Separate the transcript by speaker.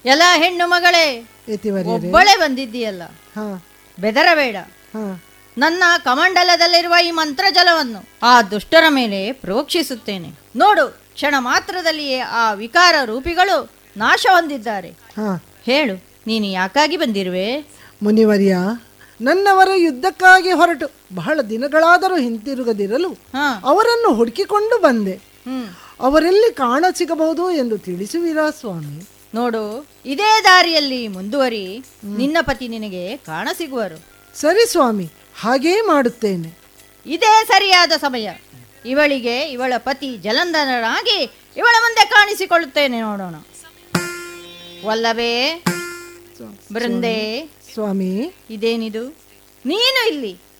Speaker 1: ಎಲ್ಲ ಹೆಣ್ಣು ಮಗಳೇ
Speaker 2: ಯತಿವರ್ಯರೇ
Speaker 1: ಒಬ್ಬಳೇ ಬಂದಿದ್ದೀಯಲ್ಲ
Speaker 2: ಹಾ
Speaker 1: ಬೆದರಬೇಡ
Speaker 2: ಹಾ
Speaker 1: ನನ್ನ ಕಮಂಡಲದಲ್ಲಿರುವ ಈ ಮಂತ್ರಜಲವನ್ನು ಆ ದುಷ್ಟರ ಮೇಲೆ ಪ್ರೋಕ್ಷಿಸುತ್ತೇನೆ ನೋಡು ಕ್ಷಣ ಮಾತ್ರದಲ್ಲಿಯೇ ಆ ವಿಕಾರ ರೂಪಿಗಳು ನಾಶ ಹೊಂದಿದ್ದಾರೆ
Speaker 2: ಹಾ
Speaker 1: ಹೇಳು ನೀನು ಯಾಕಾಗಿ ಬಂದಿರುವೆ
Speaker 2: ಮುನಿವರ್ಯ ನನ್ನವರು ಯುದ್ಧಕ್ಕಾಗಿ ಹೊರಟು ಬಹಳ ದಿನಗಳಾದರೂ ಹಿಂತಿರುಗದಿರಲು
Speaker 1: ಹಾ
Speaker 2: ಅವರನ್ನು ಹುಡುಕಿಕೊಂಡು ಬಂದೆ
Speaker 1: ಹ್ಮ್
Speaker 2: ಅವರೆಲ್ಲಿ ಕಾಣ ಸಿಗಬಹುದು ಎಂದು ತಿಳಿಸುವಿರಾ ಸ್ವಾಮಿ
Speaker 1: ನೋಡು ಇದೇ ದಾರಿಯಲ್ಲಿ ಮುಂದುವರಿ ನಿನ್ನ ಪತಿ ನಿನಗೆ ಕಾಣಸಿಗುವರು
Speaker 2: ಸರಿ ಸ್ವಾಮಿ ಹಾಗೇ ಮಾಡುತ್ತೇನೆ
Speaker 1: ಇದೇ ಸರಿಯಾದ ಸಮಯ ಇವಳಿಗೆ ಇವಳ ಪತಿ ಜಲಂಧರನಾಗಿ ಇವಳ ಮುಂದೆ ಕಾಣಿಸಿಕೊಳ್ಳುತ್ತೇನೆ ನೋಡೋಣ ವಲ್ಲಭೇ ಬೃಂದೆ
Speaker 2: ಸ್ವಾಮಿ
Speaker 1: ಇದೇನಿದು ನೀನು ಇಲ್ಲಿ